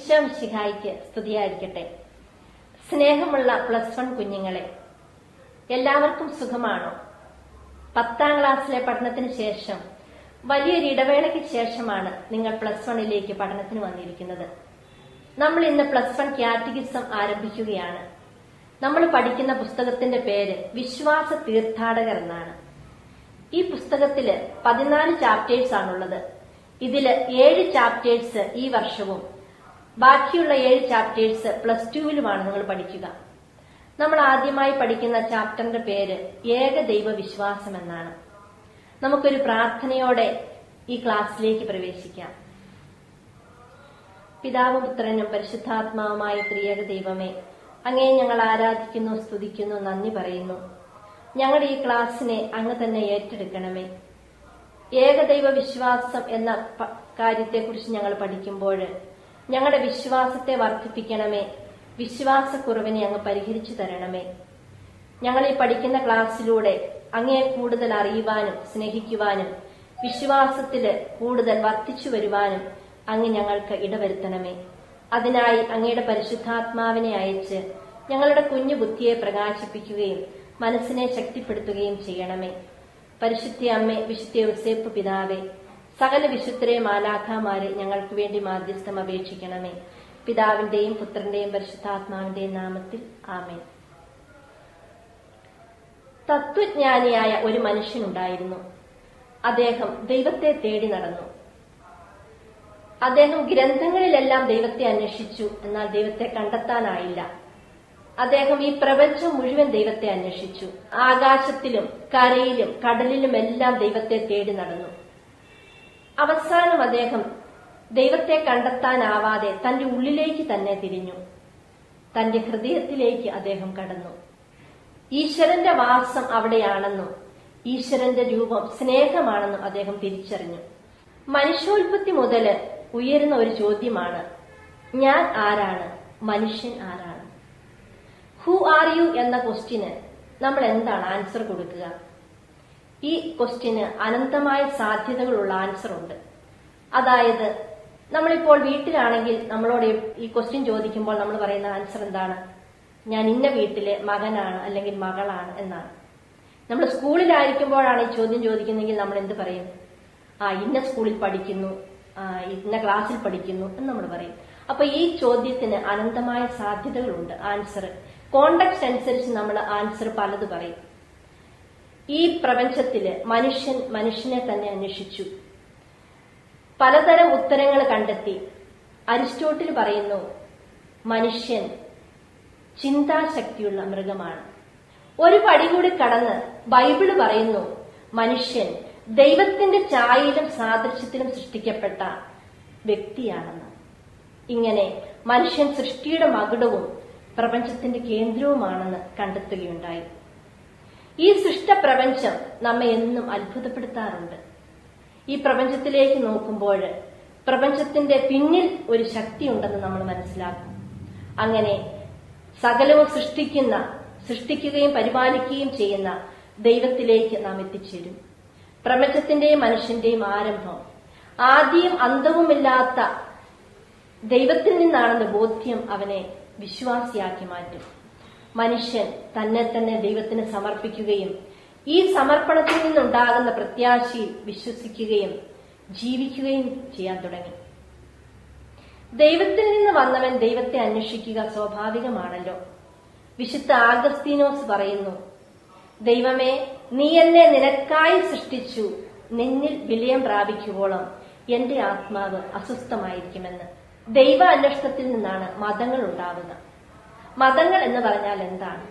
ഈശോ മിശിഹായിക്ക് സ്തുതിയായിരിക്കട്ടെ സ്നേഹമുള്ള പ്ലസ് വൺ കുഞ്ഞുങ്ങളെ എല്ലാവർക്കും സുഖമാണോ പത്താം ക്ലാസ്സിലെ പഠനത്തിന് ശേഷം വലിയൊരു ഇടവേളയ്ക്ക് ശേഷമാണ് നിങ്ങൾ പ്ലസ് വണ്ണിലേക്ക് പഠനത്തിന് വന്നിരിക്കുന്നത് നമ്മൾ ഇന്ന് പ്ലസ് വൺ കാറ്റഗിസം ആരംഭിക്കുകയാണ് നമ്മൾ പഠിക്കുന്ന പുസ്തകത്തിന്റെ പേര് വിശ്വാസ തീർത്ഥാടകർ എന്നാണ് ഈ പുസ്തകത്തില് പതിനാല് ചാപ്റ്റേഴ്സ് ആണുള്ളത് ഇതില് ഏഴ് ചാപ്റ്റേഴ്സ് ഈ വർഷവും ബാക്കിയുള്ള ഏഴ് ചാപ്റ്റേഴ്സ് പ്ലസ് ടുവിലുമാണ് നിങ്ങൾ പഠിക്കുക നമ്മൾ ആദ്യമായി പഠിക്കുന്ന ചാപ്റ്ററിന്റെ പേര് ഏകദൈവ വിശ്വാസം എന്നാണ് നമുക്കൊരു പ്രാർത്ഥനയോടെ ഈ ക്ലാസ്സിലേക്ക് പ്രവേശിക്കാം പിതാവും പുത്രനും പരിശുദ്ധാത്മാവുമായ ത്രിയേക ദൈവമേ അങ്ങേ ഞങ്ങൾ ആരാധിക്കുന്നു സ്തുതിക്കുന്നു നന്ദി പറയുന്നു ഞങ്ങളുടെ ഈ ക്ലാസ്സിനെ അങ്ങ് തന്നെ ഏറ്റെടുക്കണമേ ഏകദൈവ വിശ്വാസം എന്ന പ- കാര്യത്തെക്കുറിച്ച് ഞങ്ങൾ പഠിക്കുമ്പോൾ ഞങ്ങളുടെ വിശ്വാസത്തെ വർദ്ധിപ്പിക്കണമേ വിശ്വാസക്കുറവിനെ അങ്ങ് പരിഹരിച്ചു തരണമേ ഞങ്ങൾ ഈ പഠിക്കുന്ന ക്ലാസ്സിലൂടെ അങ്ങയെ കൂടുതൽ അറിയുവാനും സ്നേഹിക്കുവാനും വിശ്വാസത്തില് കൂടുതൽ വർദ്ധിച്ചു വരുവാനും അങ്ങ് ഞങ്ങൾക്ക് ഇടവരുത്തണമേ അതിനായി അങ്ങയുടെ പരിശുദ്ധാത്മാവിനെ അയച്ച് ഞങ്ങളുടെ കുഞ്ഞു ബുദ്ധിയെ പ്രകാശിപ്പിക്കുകയും മനസ്സിനെ ശക്തിപ്പെടുത്തുകയും ചെയ്യണമേ പരിശുദ്ധ അമ്മേ വിശുദ്ധ യോസേപ്പ് പിതാവേ സകല വിശുദ്ധരെ മാലാഖമാരെ ഞങ്ങൾക്ക് വേണ്ടി മാധ്യസ്ഥം അപേക്ഷിക്കണമേ പിതാവിന്റെയും പുത്രന്റെയും പരിശുദ്ധാത്മാവിന്റെയും നാമത്തിൽ ആമേൻ തത്വജ്ഞാനിയായ ഒരു മനുഷ്യനുണ്ടായിരുന്നു അദ്ദേഹം ദൈവത്തെ തേടി നടന്നു അദ്ദേഹം ഗ്രന്ഥങ്ങളിലെല്ലാം ദൈവത്തെ അന്വേഷിച്ചു എന്നാൽ ദൈവത്തെ കണ്ടെത്താനായില്ല അദ്ദേഹം ഈ പ്രപഞ്ചം മുഴുവൻ ദൈവത്തെ അന്വേഷിച്ചു ആകാശത്തിലും കരയിലും കടലിലും എല്ലാം ദൈവത്തെ തേടി നടന്നു അവസാനം അദ്ദേഹം ദൈവത്തെ കണ്ടെത്താനാവാതെ തന്റെ ഉള്ളിലേക്ക് തന്നെ തിരിഞ്ഞു തന്റെ ഹൃദയത്തിലേക്ക് അദ്ദേഹം കടന്നു ഈശ്വരന്റെ വാസം അവിടെയാണെന്നും ഈശ്വരന്റെ രൂപം സ്നേഹമാണെന്നും അദ്ദേഹം തിരിച്ചറിഞ്ഞു മനുഷ്യോൽപത്തി മുതൽ ഉയരുന്ന ഒരു ചോദ്യമാണ് ഞാൻ ആരാണ് മനുഷ്യൻ ആരാണ് ഹു ആർ യു എന്ന ക്വസ്റ്റ്യന് നമ്മൾ എന്താണ് ആൻസർ കൊടുക്കുക ഈ ക്വസ്റ്റ്യന് അനന്തമായ സാധ്യതകളുള്ള ആൻസർ ഉണ്ട് അതായത് നമ്മളിപ്പോൾ വീട്ടിലാണെങ്കിൽ നമ്മളോട് ഈ ക്വസ്റ്റ്യൻ ചോദിക്കുമ്പോൾ നമ്മൾ പറയുന്ന ആൻസർ എന്താണ് ഞാൻ ഇന്ന വീട്ടിലെ മകനാണ് അല്ലെങ്കിൽ മകളാണ് എന്നാണ് നമ്മൾ സ്കൂളിലായിരിക്കുമ്പോഴാണ് ഈ ചോദ്യം ചോദിക്കുന്നതെങ്കിൽ നമ്മൾ എന്ത് പറയും ആ ഇന്ന സ്കൂളിൽ പഠിക്കുന്നു ആ ഇന്ന ക്ലാസ്സിൽ പഠിക്കുന്നു എന്ന് നമ്മൾ പറയും അപ്പൊ ഈ ചോദ്യത്തിന് അനന്തമായ സാധ്യതകളുണ്ട് ആൻസർ കോണ്ടക്സ്റ്റ് അനുസരിച്ച് നമ്മൾ ആൻസർ പലത് പറയും ഈ പ്രപഞ്ചത്തില് മനുഷ്യൻ മനുഷ്യനെ തന്നെ അന്വേഷിച്ചു പലതരം ഉത്തരങ്ങൾ കണ്ടെത്തി അരിസ്റ്റോട്ടിൽ പറയുന്നു മനുഷ്യൻ ചിന്താശക്തിയുള്ള മൃഗമാണ് ഒരു പടി കൂടി കടന്ന് ബൈബിള് പറയുന്നു മനുഷ്യൻ ദൈവത്തിന്റെ ഛായയിലും സാദൃശ്യത്തിലും സൃഷ്ടിക്കപ്പെട്ട വ്യക്തിയാണെന്ന് ഇങ്ങനെ മനുഷ്യൻ സൃഷ്ടിയുടെ മകുടവും പ്രപഞ്ചത്തിന്റെ കേന്ദ്രവുമാണെന്ന് കണ്ടെത്തുകയുണ്ടായി ഈ സൃഷ്ട പ്രപഞ്ചം നമ്മെ എന്നും അത്ഭുതപ്പെടുത്താറുണ്ട് ഈ പ്രപഞ്ചത്തിലേക്ക് നോക്കുമ്പോൾ പ്രപഞ്ചത്തിന്റെ പിന്നിൽ ഒരു ശക്തിയുണ്ടെന്ന് നമ്മൾ മനസ്സിലാക്കും അങ്ങനെ സകലവും സൃഷ്ടിക്കുന്ന സൃഷ്ടിക്കുകയും പരിപാലിക്കുകയും ചെയ്യുന്ന ദൈവത്തിലേക്ക് നാം എത്തിച്ചേരും പ്രപഞ്ചത്തിന്റെയും മനുഷ്യന്റെയും ആരംഭം ആദ്യം അന്തവുമില്ലാത്ത ദൈവത്തിൽ നിന്നാണെന്ന ബോധ്യം അവനെ വിശ്വാസിയാക്കി മാറ്റും മനുഷ്യൻ തന്നെ തന്നെ ദൈവത്തിന് സമർപ്പിക്കുകയും ഈ സമർപ്പണത്തിൽ നിന്നുണ്ടാകുന്ന പ്രത്യാശയിൽ വിശ്വസിക്കുകയും ജീവിക്കുകയും ചെയ്യാൻ തുടങ്ങി ദൈവത്തിൽ നിന്ന് വന്നവൻ ദൈവത്തെ അന്വേഷിക്കുക സ്വാഭാവികമാണല്ലോ വിശുദ്ധ ആഗസ്തീനോസ് പറയുന്നു ദൈവമേ നീ എന്നെ നിനക്കായി സൃഷ്ടിച്ചു നിന്നിൽ വിലയം പ്രാപിക്കുവോളം എന്റെ ആത്മാവ് അസ്വസ്ഥമായിരിക്കുമെന്ന് ദൈവ അന്വേഷണത്തിൽ നിന്നാണ് മതങ്ങൾ ഉണ്ടാവുക മതങ്ങൾ എന്ന് പറഞ്ഞാൽ എന്താണ്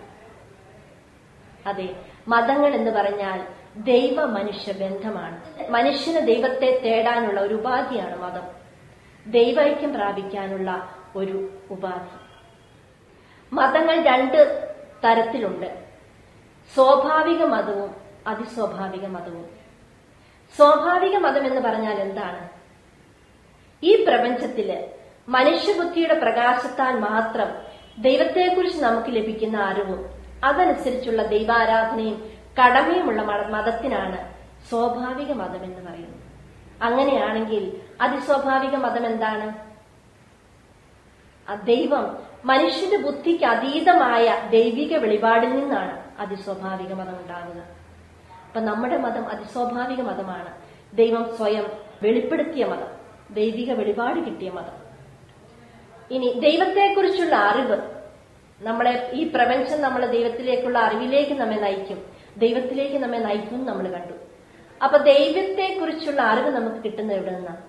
അതെ മതങ്ങൾ എന്ന് പറഞ്ഞാൽ ദൈവ മനുഷ്യ ബന്ധമാണ് മനുഷ്യന് ദൈവത്തെ തേടാനുള്ള ഒരു ഉപാധിയാണ് മതം ദൈവൈക്യം പ്രാപിക്കാനുള്ള ഒരു ഉപാധി മതങ്ങൾ രണ്ട് തരത്തിലുണ്ട് സ്വാഭാവിക മതവും അതിസ്വാഭാവിക മതവും സ്വാഭാവിക മതം എന്ന് പറഞ്ഞാൽ എന്താണ് ഈ പ്രപഞ്ചത്തില് മനുഷ്യബുദ്ധിയുടെ പ്രകാശത്താൽ മാത്രം ദൈവത്തെക്കുറിച്ച് നമുക്ക് ലഭിക്കുന്ന അറിവും അതനുസരിച്ചുള്ള ദൈവാരാധനയും കടമയുമുള്ള മത- മതത്തിനാണ് സ്വാഭാവിക മതം എന്ന് പറയുന്നത് അങ്ങനെയാണെങ്കിൽ അതിസ്വാഭാവിക മതം എന്താണ് ആ ദൈവം മനുഷ്യന്റെ ബുദ്ധിക്ക് അതീതമായ ദൈവിക വെളിപാടിൽ നിന്നാണ് അതിസ്വാഭാവിക മതം ഉണ്ടാകുക അപ്പൊ നമ്മുടെ മതം അതിസ്വാഭാവിക മതമാണ് ദൈവം സ്വയം വെളിപ്പെടുത്തിയ മതം ദൈവിക വെളിപാട് കിട്ടിയ മതം ഇനി ദൈവത്തെക്കുറിച്ചുള്ള അറിവ് നമ്മളെ ഈ പ്രപഞ്ചം നമ്മളെ ദൈവത്തിലേക്കുള്ള അറിവിലേക്ക് നമ്മെ നയിക്കും ദൈവത്തിലേക്ക് നമ്മെ നയിക്കും എന്ന് നമ്മൾ കണ്ടു അപ്പൊ ദൈവത്തെക്കുറിച്ചുള്ള അറിവ് നമുക്ക് കിട്ടുന്നത് എവിടെ നിന്നാണ്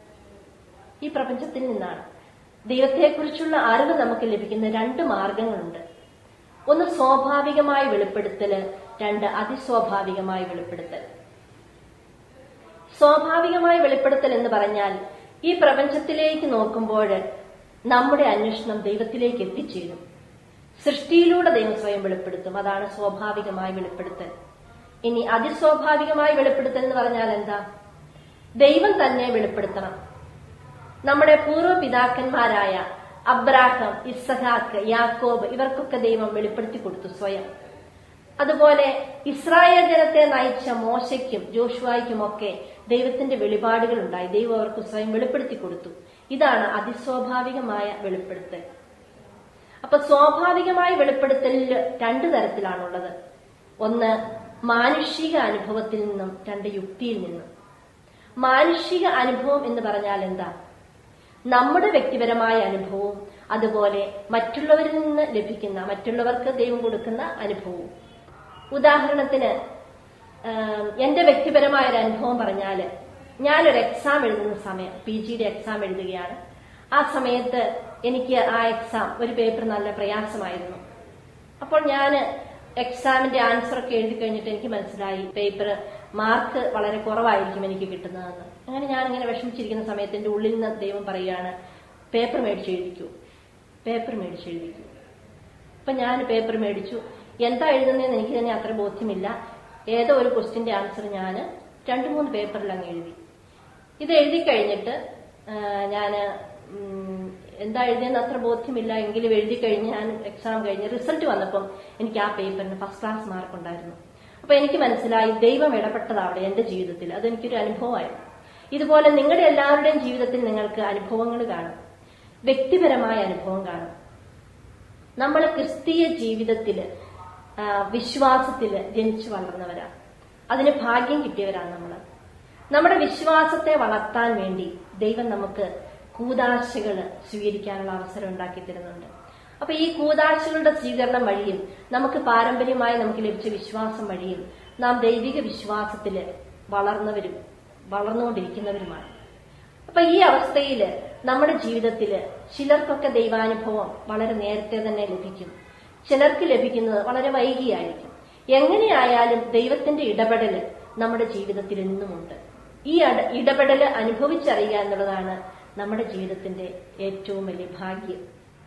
ഈ പ്രപഞ്ചത്തിൽ നിന്നാണ് ദൈവത്തെക്കുറിച്ചുള്ള അറിവ് നമുക്ക് ലഭിക്കുന്ന രണ്ട് മാർഗങ്ങളുണ്ട് ഒന്ന് സ്വാഭാവികമായ വെളിപ്പെടുത്തല് രണ്ട് അതിസ്വാഭാവികമായ വെളിപ്പെടുത്തൽ സ്വാഭാവികമായ വെളിപ്പെടുത്തൽ എന്ന് പറഞ്ഞാൽ ഈ പ്രപഞ്ചത്തിലേക്ക് നോക്കുമ്പോൾ നമ്മുടെ അന്വേഷണം ദൈവത്തിലേക്ക് എത്തിച്ചേരും സൃഷ്ടിയിലൂടെ ദൈവം സ്വയം വെളിപ്പെടുത്തും അതാണ് സ്വാഭാവികമായ വെളിപ്പെടുത്തൽ ഇനി അതിസ്വാഭാവികമായ വെളിപ്പെടുത്തൽ എന്ന് പറഞ്ഞാൽ എന്താ ദൈവം തന്നെ വെളിപ്പെടുത്തണം നമ്മുടെ പൂർവ്വ പിതാക്കന്മാരായ അബ്രാഹം ഇസഹാക്ക് യാക്കോബ് ഇവർക്കൊക്കെ ദൈവം വെളിപ്പെടുത്തി കൊടുത്തു സ്വയം അതുപോലെ ഇസ്രായേൽ ജനത്തെ നയിച്ച മോശയ്ക്കും ജോഷുവായ്ക്കും ഒക്കെ ദൈവത്തിന്റെ വെളിപാടുകൾ ഉണ്ടായി ദൈവം അവർക്ക് സ്വയം വെളിപ്പെടുത്തി കൊടുത്തു ഇതാണ് അതിസ്വാഭാവികമായ വെളിപ്പെടുത്തൽ അപ്പൊ സ്വാഭാവികമായ വെളിപ്പെടുത്തലിൽ രണ്ടു തരത്തിലാണുള്ളത് ഒന്ന് മാനുഷിക അനുഭവത്തിൽ നിന്നും രണ്ട് യുക്തിയിൽ നിന്നും മാനുഷിക അനുഭവം എന്ന് പറഞ്ഞാൽ എന്താ നമ്മുടെ വ്യക്തിപരമായ അനുഭവവും അതുപോലെ മറ്റുള്ളവരിൽ നിന്ന് ലഭിക്കുന്ന മറ്റുള്ളവർക്ക് ദൈവം കൊടുക്കുന്ന അനുഭവവും ഉദാഹരണത്തിന് എന്റെ വ്യക്തിപരമായ ഒരു അനുഭവം പറഞ്ഞാല് ഞാനൊരു എക്സാം എഴുതുന്ന സമയം പി ജിയുടെ എക്സാം എഴുതുകയാണ് ആ സമയത്ത് എനിക്ക് ആ എക്സാം ഒരു പേപ്പർ നല്ല പ്രയാസമായിരുന്നു അപ്പോൾ ഞാൻ എക്സാമിന്റെ ആൻസർ ഒക്കെ എഴുതി കഴിഞ്ഞിട്ട് എനിക്ക് മനസ്സിലായി പേപ്പർ മാർക്ക് വളരെ കുറവായിരിക്കും എനിക്ക് കിട്ടുന്നതെന്ന് അങ്ങനെ ഞാൻ ഇങ്ങനെ വിഷമിച്ചിരിക്കുന്ന സമയത്ത് എന്റെ ഉള്ളിൽ നിന്ന് ദൈവം പറയുകയാണ് പേപ്പർ മേടിച്ച് എഴുതിക്കൂ പേപ്പർ മേടിച്ച് എഴുതിക്കൂ അപ്പൊ ഞാൻ പേപ്പർ മേടിച്ചു എന്താ എഴുതുന്നതെന്ന് എനിക്ക് തന്നെ അത്ര ബോധ്യമില്ല ഏതോ ഒരു ക്വസ്റ്റിന്റെ ആൻസർ ഞാൻ രണ്ട് മൂന്ന് പേപ്പറിൽ അങ്ങ് എഴുതി ഇത് എഴുതി കഴിഞ്ഞിട്ട് ഞാൻ എന്താ എഴുതിയെന്ന് അത്ര ബോധ്യമില്ല എങ്കിലും എഴുതി കഴിഞ്ഞ് ഞാൻ എക്സാം കഴിഞ്ഞ് റിസൾട്ട് വന്നപ്പം എനിക്ക് ആ പേപ്പറിന് ഫസ്റ്റ് ക്ലാസ് മാർക്ക് ഉണ്ടായിരുന്നു അപ്പൊ എനിക്ക് മനസ്സിലായി ദൈവം ഇടപെട്ടത് അവിടെ എന്റെ ജീവിതത്തിൽ അതെനിക്കൊരു അനുഭവമായിരുന്നു ഇതുപോലെ നിങ്ങളുടെ എല്ലാവരുടെയും ജീവിതത്തിൽ നിങ്ങൾക്ക് അനുഭവങ്ങൾ കാണും വ്യക്തിപരമായ അനുഭവം കാണും നമ്മൾ ക്രിസ്തീയ ജീവിതത്തില് വിശ്വാസത്തില് ജനിച്ചു വളർന്നവരാണ് അതിന് ഭാഗ്യം കിട്ടിയവരാണ് നമ്മൾ നമ്മുടെ വിശ്വാസത്തെ വളർത്താൻ വേണ്ടി ദൈവം നമുക്ക് കൂതാശകള് സ്വീകരിക്കാനുള്ള അവസരം ഉണ്ടാക്കി തരുന്നുണ്ട് അപ്പൊ ഈ കൂതാശകളുടെ സ്വീകരണം വഴിയും നമുക്ക് പാരമ്പര്യമായി നമുക്ക് ലഭിച്ച വിശ്വാസം വഴിയും നാം ദൈവിക വിശ്വാസത്തില് വളർന്നവരും വളർന്നുകൊണ്ടിരിക്കുന്നവരുമാണ് അപ്പൊ ഈ അവസ്ഥയിൽ നമ്മുടെ ജീവിതത്തിൽ ചിലർക്കൊക്കെ ദൈവാനുഭവം വളരെ നേരത്തെ തന്നെ ലഭിക്കും ചിലർക്ക് ലഭിക്കുന്നത് വളരെ വൈകിയായിരിക്കും എങ്ങനെയായാലും ദൈവത്തിന്റെ ഇടപെടല് നമ്മുടെ ജീവിതത്തിൽ എന്നുമുണ്ട് ഈ ഇടപെടല് അനുഭവിച്ചറിയുക എന്നുള്ളതാണ് നമ്മുടെ ജീവിതത്തിന്റെ ഏറ്റവും വലിയ ഭാഗ്യം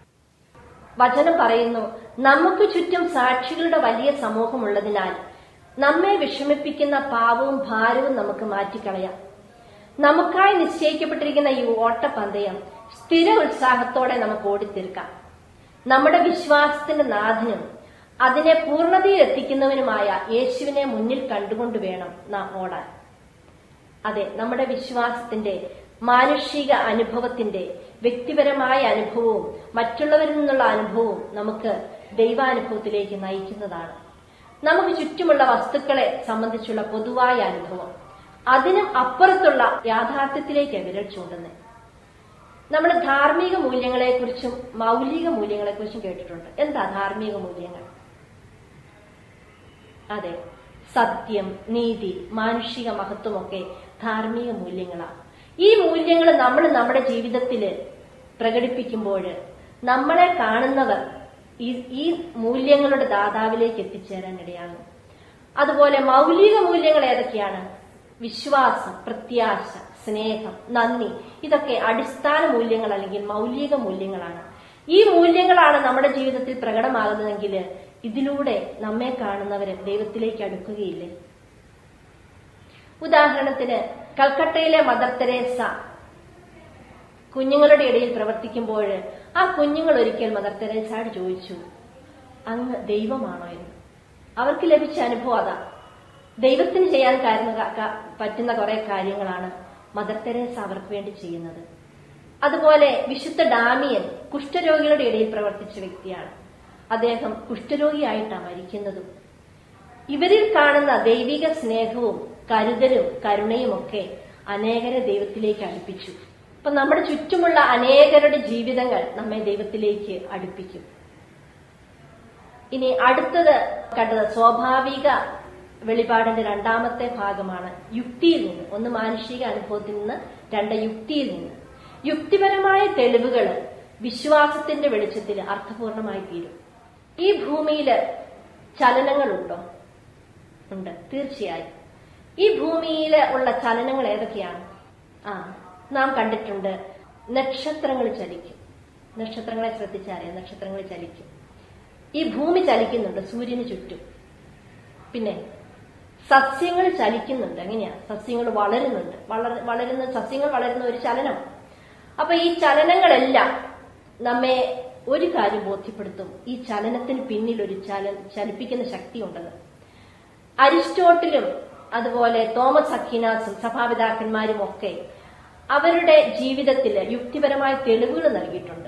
വചനം പറയുന്നു നമുക്ക് ചുറ്റും സാക്ഷികളുടെ വലിയ സമൂഹമുള്ളതിനാൽ നമ്മെ വിഷമിപ്പിക്കുന്ന പാവവും ഭാരവും നമുക്ക് മാറ്റിക്കളയാം നമുക്കായി നിശ്ചയിക്കപ്പെട്ടിരിക്കുന്ന ഈ ഓട്ടപ്പന്തയം സ്ഥിര ഉത്സാഹത്തോടെ നമുക്ക് ഓടിത്തീർക്കാം നമ്മുടെ വിശ്വാസത്തിന്റെ നാഥനും അതിനെ പൂർണ്ണതയിൽ എത്തിക്കുന്നവനുമായ യേശുവിനെ മുന്നിൽ കണ്ടുകൊണ്ട് വേണം നാം ഓടാൻ അതെ നമ്മുടെ വിശ്വാസത്തിന്റെ മാനുഷിക അനുഭവത്തിന്റെ വ്യക്തിപരമായ അനുഭവവും മറ്റുള്ളവരിൽ നിന്നുള്ള അനുഭവവും നമുക്ക് ദൈവാനുഭവത്തിലേക്ക് നയിക്കുന്നതാണ് നമുക്ക് ചുറ്റുമുള്ള വസ്തുക്കളെ സംബന്ധിച്ചുള്ള പൊതുവായ അനുഭവം അതിനും അപ്പുറത്തുള്ള യാഥാർത്ഥ്യത്തിലേക്ക് വിരൽ ചൂണ്ടുന്നത് നമ്മൾ ധാർമ്മിക മൂല്യങ്ങളെക്കുറിച്ചും മൗലിക മൂല്യങ്ങളെക്കുറിച്ചും കേട്ടിട്ടുണ്ട് എന്താ ധാർമ്മിക മൂല്യങ്ങൾ അതെ സത്യം നീതി മാനുഷിക മഹത്വമൊക്കെ ധാർമ്മിക മൂല്യങ്ങളാണ് ഈ മൂല്യങ്ങൾ നമ്മൾ നമ്മുടെ ജീവിതത്തിൽ പ്രകടിപ്പിക്കുമ്പോൾ നമ്മളെ കാണുന്നവർ ഈ ഈ മൂല്യങ്ങളുടെ ദാതാവിലേക്ക് എത്തിച്ചേരാൻ ഇടയാകും അതുപോലെ മൗലിക മൂല്യങ്ങൾ ഏതൊക്കെയാണ് വിശ്വാസം പ്രത്യാശ സ്നേഹം നന്ദി ഇതൊക്കെ അടിസ്ഥാന മൂല്യങ്ങൾ അല്ലെങ്കിൽ മൗലിക മൂല്യങ്ങളാണ് ഈ മൂല്യങ്ങളാണ് നമ്മുടെ ജീവിതത്തിൽ പ്രകടമാകുന്നതെങ്കിൽ ഇതിലൂടെ നമ്മെ കാണുന്നവര് ദൈവത്തിലേക്ക് അടുക്കുകയില്ലേ ഉദാഹരണത്തിന് കൽക്കട്ടയിലെ മദർ തെരേസ കുഞ്ഞുങ്ങളുടെ ഇടയിൽ പ്രവർത്തിക്കുമ്പോൾ ആ കുഞ്ഞുങ്ങൾ ഒരിക്കൽ മദർ തെരേസയോട് ചോദിച്ചു അങ്ങ് ദൈവമാണോ എന്ന് അവർക്ക് ലഭിച്ച അനുഭവം അതാ ദൈവത്തിന് ചെയ്യാൻ കാരണ പറ്റുന്ന കുറെ കാര്യങ്ങളാണ് മദർ തെരേസ അവർക്ക് വേണ്ടി ചെയ്യുന്നത് അതുപോലെ വിശുദ്ധ ഡാമിയൻ കുഷ്ഠരോഗികളുടെ ഇടയിൽ പ്രവർത്തിച്ച വ്യക്തിയാണ് അദ്ദേഹം കുഷ്ഠരോഗിയായിട്ടാണ് മരിക്കുന്നതും ഇവരിൽ കാണുന്ന ദൈവിക സ്നേഹവും കരുതലും കരുണയും ഒക്കെ അനേകരെ ദൈവത്തിലേക്ക് അടുപ്പിച്ചു അപ്പൊ നമ്മുടെ ചുറ്റുമുള്ള അനേകരുടെ ജീവിതങ്ങൾ നമ്മെ ദൈവത്തിലേക്ക് അടുപ്പിക്കും ഇനി അടുത്തത് കണ്ടത് സ്വാഭാവിക വെളിപാടിന്റെ രണ്ടാമത്തെ ഭാഗമാണ് യുക്തിയിൽ നിന്ന് ഒന്ന് മാനുഷിക അനുഭവത്തിൽ നിന്ന് രണ്ട് യുക്തിയിൽ നിന്ന് യുക്തിപരമായ തെളിവുകൾ വിശ്വാസത്തിന്റെ വെളിച്ചത്തിൽ അർത്ഥപൂർണമായി തീരും ഈ ഭൂമിയില് ചലനങ്ങളുണ്ടോ ഉണ്ട് തീർച്ചയായും ഈ ഭൂമിയിൽ ഉള്ള ചലനങ്ങൾ ഏതൊക്കെയാണ് ആ നാം കണ്ടിട്ടുണ്ട് നക്ഷത്രങ്ങൾ ചലിക്കും നക്ഷത്രങ്ങളെ ശ്രദ്ധിച്ചറിയാം നക്ഷത്രങ്ങൾ ചലിക്കും ഈ ഭൂമി ചലിക്കുന്നുണ്ട് സൂര്യന് ചുറ്റും പിന്നെ സസ്യങ്ങൾ ചലിക്കുന്നുണ്ട് എങ്ങനെയാ സസ്യങ്ങൾ വളരുന്നുണ്ട് വളർ വളരുന്ന സസ്യങ്ങൾ വളരുന്ന ഒരു ചലനം അപ്പൊ ഈ ചലനങ്ങളെല്ലാം നമ്മെ ഒരു കാര്യം ബോധ്യപ്പെടുത്തും ഈ ചലനത്തിന് പിന്നിൽ ഒരു ചല ചലിപ്പിക്കുന്ന ശക്തി ഉണ്ടെന്ന് അരിസ്റ്റോട്ടിലും അതുപോലെ തോമസ് അക്കിനാസും സഭാപിതാക്കന്മാരും ഒക്കെ അവരുടെ ജീവിതത്തിൽ യുക്തിപരമായ തെളിവുകൾ നൽകിയിട്ടുണ്ട്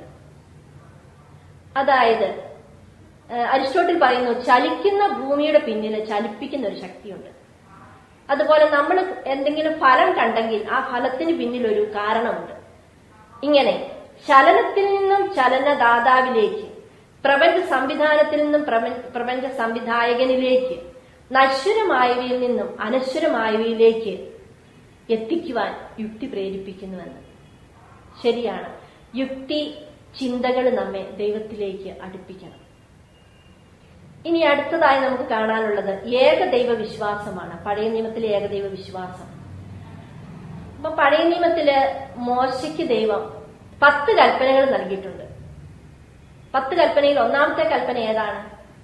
അതായത് ഏഹ്, അരിസ്റ്റോട്ടിൽ പറയുന്നു ചലിക്കുന്ന ഭൂമിയുടെ പിന്നിൽ ചലിപ്പിക്കുന്ന ഒരു ശക്തിയുണ്ട് അതുപോലെ നമ്മൾ എന്തെങ്കിലും ഫലം കണ്ടെങ്കിൽ ആ ഫലത്തിന് പിന്നിൽ ഒരു കാരണമുണ്ട് ഇങ്ങനെ ചലനത്തിൽ നിന്നും ചലനദാതാവിലേക്ക് പ്രപഞ്ച സംവിധാനത്തിൽ നിന്നും പ്രപഞ്ച- പ്രപഞ്ച സംവിധായകനിലേക്ക് നശ്വരമായവയിൽ നിന്നും അനശ്വരമായവയിലേക്ക് എത്തിക്കുവാൻ യുക്തി പ്രേരിപ്പിക്കുന്നുവെന്ന് ശരിയാണ് യുക്തി ചിന്തകൾ നമ്മെ ദൈവത്തിലേക്ക് അടുപ്പിക്കണം ഇനി അടുത്തതായി നമുക്ക് കാണാനുള്ളത് ഏകദൈവ വിശ്വാസമാണ് പഴയ നിയമത്തിലെ ഏകദൈവ വിശ്വാസം അപ്പൊ പഴയ നിയമത്തില് മോശയ്ക്ക് ദൈവം പത്ത് കൽപ്പനകൾ നൽകിയിട്ടുണ്ട് പത്ത് കൽപ്പനയിൽ ഒന്നാമത്തെ കൽപ്പന ഏതാണ്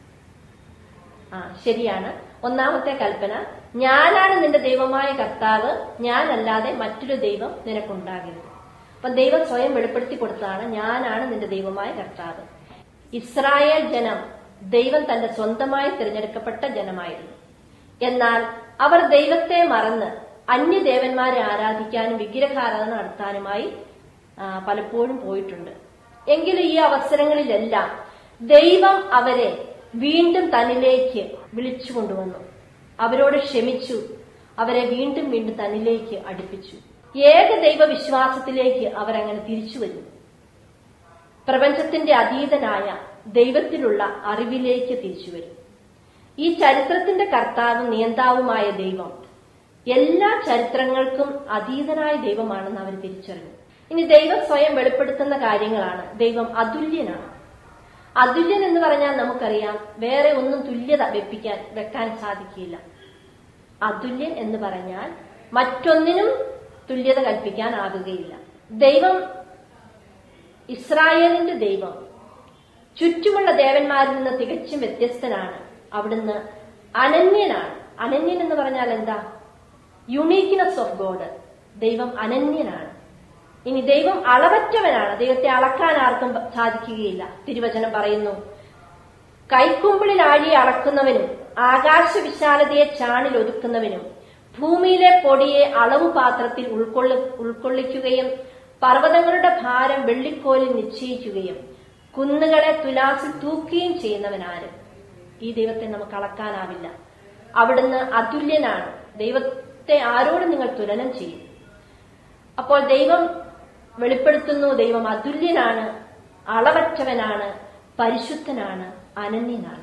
ആ ശരിയാണ് ഒന്നാമത്തെ കൽപ്പന ഞാനാണ് നിന്റെ ദൈവമായ കർത്താവ് ഞാനല്ലാതെ മറ്റൊരു ദൈവം നിനക്കുണ്ടാകരുത് അപ്പൊ ദൈവം സ്വയം വെളിപ്പെടുത്തി കൊടുത്തതാണ് ഞാനാണ് നിന്റെ ദൈവമായ കർത്താവ് ഇസ്രായേൽ ജനം ദൈവം തന്റെ സ്വന്തമായി തിരഞ്ഞെടുക്കപ്പെട്ട ജനമായിരുന്നു എന്നാൽ അവർ ദൈവത്തെ മറന്ന് അന്യദേവന്മാരെ ആരാധിക്കാനും വിഗ്രഹാരാധന നടത്താനുമായി ആ, പലപ്പോഴും പോയിട്ടുണ്ട് എങ്കിലും ഈ അവസരങ്ങളിലെല്ലാം ദൈവം അവരെ വീണ്ടും തന്നിലേക്ക് വിളിച്ചു കൊണ്ടുവന്നു അവരോട് ക്ഷമിച്ചു അവരെ വീണ്ടും വീണ്ടും തന്നിലേക്ക് അടുപ്പിച്ചു ഏക ദൈവ വിശ്വാസത്തിലേക്ക് അവരങ്ങനെ തിരിച്ചു വരുന്നു പ്രപഞ്ചത്തിന്റെ അതീതനായ ദൈവത്തിലുള്ള അറിവിലേക്ക് തിരിച്ചു വരും ഈ ചരിത്രത്തിന്റെ കർത്താവും നിയന്താവുമായ ദൈവം എല്ലാ ചരിത്രങ്ങൾക്കും അതീതനായ ദൈവമാണെന്ന് അവർ തിരിച്ചറിഞ്ഞു ഇനി ദൈവം സ്വയം വെളിപ്പെടുത്തുന്ന കാര്യങ്ങളാണ് ദൈവം അതുല്യനാണ് അതുല്യൻ എന്ന് പറഞ്ഞാൽ നമുക്കറിയാം വേറെ ഒന്നും തുല്യത വെപ്പിക്കാൻ വെക്കാൻ സാധിക്കില്ല അതുല്യൻ എന്ന് പറഞ്ഞാൽ മറ്റൊന്നിനും തുല്യത കൽപ്പിക്കാനാകുകയില്ല ദൈവം ഇസ്രായേലിന്റെ ദൈവം ചുറ്റുമുള്ള ദേവന്മാരിൽ നിന്ന് തികച്ചും വ്യത്യസ്തനാണ് അവിടുന്ന് അനന്യനാണ് അനന്യൻ എന്ന് പറഞ്ഞാൽ എന്താ യുണീക്ക്നെസ് ഓഫ് ഗോഡ് ദൈവം അനന്യനാണ് ഇനി ദൈവം അളവറ്റവനാണ് ദൈവത്തെ അളക്കാൻ ആർക്കും സാധിക്കുകയില്ല തിരുവചനം പറയുന്നു കൈക്കുമ്പിളിൽ ആഴിയെ അളക്കുന്നവനും ആകാശ വിശാലതയെ ചാണിൽ ഒതുക്കുന്നവനും ഭൂമിയിലെ പൊടിയെ അളവ് പാത്രത്തിൽ ഉൾക്കൊള്ളി ഉൾക്കൊള്ളിക്കുകയും പർവ്വതങ്ങളുടെ ഭാരം വെള്ളിക്കോലിൽ നിശ്ചയിക്കുകയും കുന്നുകളെ തുലാസിൽ തൂക്കുകയും ചെയ്യുന്നവനാരും ഈ ദൈവത്തെ നമുക്ക് അളക്കാനാവില്ല അവിടുന്ന് അതുല്യനാണ് ദൈവത്തെ ആരോട് നിങ്ങൾ തുലനം ചെയ്യും അപ്പോൾ ദൈവം വെളിപ്പെടുത്തുന്നു ദൈവം അതുല്യനാണ് അളവറ്റവനാണ് പരിശുദ്ധനാണ് അനന്യനാണ്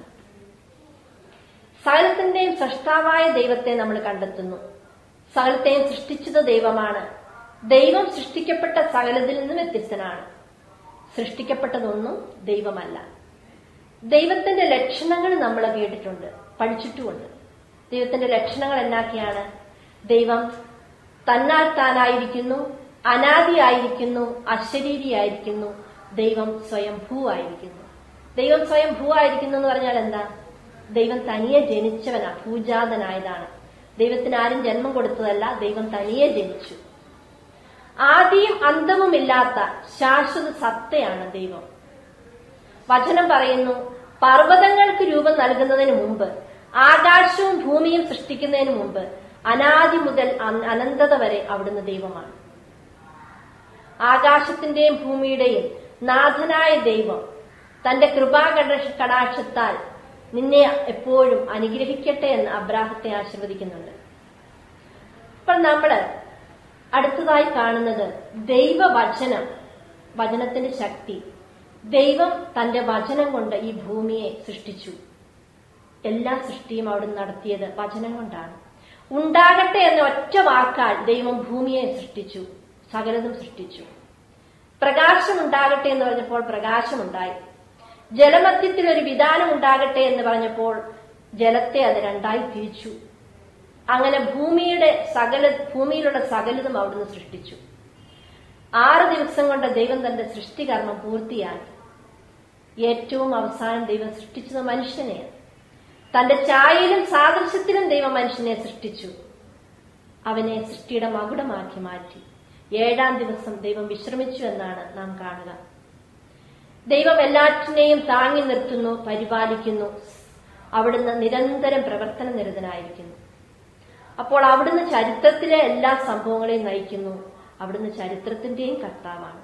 സകലത്തിന്റെയും സൃഷ്ടാവായ ദൈവത്തെ നമ്മൾ കണ്ടെത്തുന്നു സകലത്തെയും സൃഷ്ടിച്ചത് ദൈവമാണ് ദൈവം സൃഷ്ടിക്കപ്പെട്ട സകലത്തിൽ നിന്നും വ്യത്യസ്തനാണ് സൃഷ്ടിക്കപ്പെട്ടതൊന്നും ദൈവമല്ല ദൈവത്തിന്റെ ലക്ഷണങ്ങൾ നമ്മൾ കേട്ടിട്ടുണ്ട് പഠിച്ചിട്ടുമുണ്ട് ദൈവത്തിന്റെ ലക്ഷണങ്ങൾ എന്നാക്കിയാണ് ദൈവം തന്നാൽ താനായിരിക്കുന്നു അനാദിയായിരിക്കുന്നു അശരീരിയായിരിക്കുന്നു ദൈവം സ്വയം ഭൂവായിരിക്കുന്നു ദൈവം സ്വയം ഭൂവായിരിക്കുന്നു എന്ന് പറഞ്ഞാൽ എന്താ ദൈവം തനിയെ ജനിച്ചവനാ പൂജാതനായതാണ് ദൈവത്തിന് ആരും ജന്മം കൊടുത്തതല്ല ദൈവം തനിയെ ജനിച്ചു ആദിയും അന്തവുമില്ലാത്ത ശാശ്വത സത്തയാണ് ദൈവം വചനം പറയുന്നു പർവ്വതങ്ങൾക്ക് രൂപം നൽകുന്നതിന് മുമ്പ് ആകാശവും ഭൂമിയും സൃഷ്ടിക്കുന്നതിന് മുമ്പ് അനാദി മുതൽ അന- അനന്തത വരെ അവിടുന്ന് ദൈവമാണ് ആകാശത്തിന്റെയും ഭൂമിയുടെയും നാഥനായ ദൈവം തന്റെ കൃപാകട കടാക്ഷത്താൽ നിന്നെ എപ്പോഴും അനുഗ്രഹിക്കട്ടെ എന്ന് അബ്രാഹത്തെ ആശീർവദിക്കുന്നുണ്ട് അപ്പോൾ നമ്മള് അടുത്തതായി കാണുന്നത് ദൈവവചനം വചനത്തിന്റെ ശക്തി ദൈവം തന്റെ വചനം കൊണ്ട് ഈ ഭൂമിയെ സൃഷ്ടിച്ചു എല്ലാ സൃഷ്ടിയും അവിടുന്ന് നടത്തിയത് വചനം കൊണ്ടാണ് ഉണ്ടാകട്ടെ എന്ന ഒറ്റ വാക്കാൽ ദൈവം ഭൂമിയെ സൃഷ്ടിച്ചു സകലതും സൃഷ്ടിച്ചു പ്രകാശം ഉണ്ടാകട്ടെ എന്ന് പറഞ്ഞപ്പോൾ പ്രകാശമുണ്ടായി ജലമധ്യത്തിൽ ഒരു വിധാനം ഉണ്ടാകട്ടെ എന്ന് പറഞ്ഞപ്പോൾ ജലത്തെ അത് രണ്ടായി തിരിച്ചു അങ്ങനെ ഭൂമിയുടെ സകല ഭൂമിയിലുള്ള സകലതും അവിടുന്ന് സൃഷ്ടിച്ചു ആറ് ദിവസം കൊണ്ട് ദൈവം തന്റെ സൃഷ്ടികർമ്മം പൂർത്തിയാക്കി ഏറ്റവും അവസാനം ദൈവം സൃഷ്ടിച്ചത് മനുഷ്യനെയാണ് തന്റെ ഛായയിലും സാദൃശ്യത്തിലും ദൈവം മനുഷ്യനെ സൃഷ്ടിച്ചു അവനെ സൃഷ്ടിയുടെ മകുടമാക്കി മാറ്റി ഏഴാം ദിവസം ദൈവം വിശ്രമിച്ചു എന്നാണ് നാം കാണുക ദൈവം എല്ലാറ്റിനെയും താങ്ങി നിർത്തുന്നു പരിപാലിക്കുന്നു അവിടുന്ന് നിരന്തരം പ്രവർത്തന നിരതനായിരിക്കുന്നു അപ്പോൾ അവിടുന്ന് ചരിത്രത്തിലെ എല്ലാ സംഭവങ്ങളെയും നയിക്കുന്നു അവിടുന്ന് ചരിത്രത്തിന്റെയും കർത്താവാണ്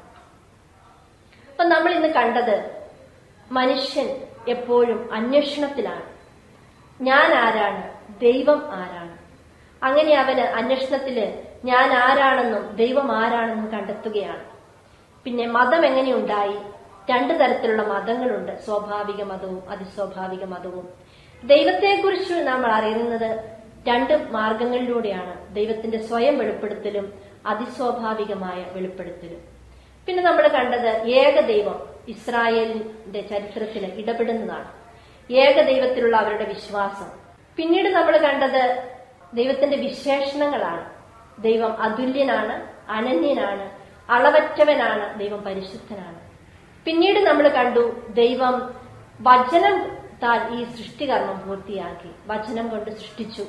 അപ്പൊ നമ്മൾ ഇന്ന് കണ്ടത് മനുഷ്യൻ എപ്പോഴും അന്വേഷണത്തിലാണ് ഞാൻ ആരാണ് ദൈവം ആരാണ് അങ്ങനെ അവന് അന്വേഷണത്തില് ഞാൻ ആരാണെന്നും ദൈവം ആരാണെന്നും കണ്ടെത്തുകയാണ് പിന്നെ മതം എങ്ങനെയുണ്ടായി രണ്ടു തരത്തിലുള്ള മതങ്ങളുണ്ട് സ്വാഭാവിക മതവും അതിസ്വാഭാവിക മതവും ദൈവത്തെക്കുറിച്ച് നമ്മൾ അറിയുന്നത് രണ്ട് മാർഗങ്ങളിലൂടെയാണ് ദൈവത്തിന്റെ സ്വയം വെളിപ്പെടുത്തലും അതിസ്വാഭാവികമായ വെളിപ്പെടുത്തലും പിന്നെ നമ്മൾ കണ്ടത് ഏകദൈവം ഇസ്രായേലിന്റെ ചരിത്രത്തിൽ ഇടപെടുന്നതാണ് ഏകദൈവത്തിലുള്ള അവരുടെ വിശ്വാസം പിന്നീട് നമ്മൾ കണ്ടത് ദൈവത്തിന്റെ വിശേഷണങ്ങളാണ് ദൈവം അതുല്യനാണ് അനന്യനാണ് അളവറ്റവനാണ് ദൈവം പരിശുദ്ധനാണ് പിന്നീട് നമ്മൾ കണ്ടു ദൈവം വചനം താൽ ഈ സൃഷ്ടികർമ്മം പൂർത്തിയാക്കി വചനം കൊണ്ട് സൃഷ്ടിച്ചു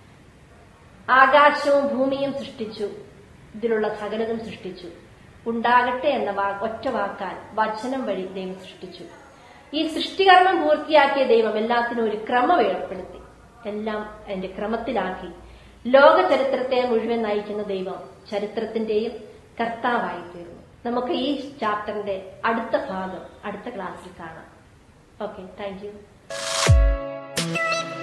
ആകാശവും ഭൂമിയും സൃഷ്ടിച്ചു ഇതിലുള്ള സകലതും സൃഷ്ടിച്ചു ഉണ്ടാകട്ടെ എന്ന വാ ഒറ്റ വാക്കാൽ വചനം വഴി ദൈവം സൃഷ്ടിച്ചു ഈ സൃഷ്ടികർമ്മം പൂർത്തിയാക്കിയ ദൈവം എല്ലാത്തിനും ഒരു ക്രമം ഏർപ്പെടുത്തി എല്ലാം അതിന്റെ ക്രമത്തിലാക്കി ലോക ചരിത്രത്തെ മുഴുവൻ നയിക്കുന്ന ദൈവം ചരിത്രത്തിന്റെയും കർത്താവായി തീർന്നു നമുക്ക് ഈ ചാപ്റ്ററിന്റെ അടുത്ത ഭാഗം അടുത്ത ക്ലാസ്സിൽ കാണാം ഓക്കെ താങ്ക് യു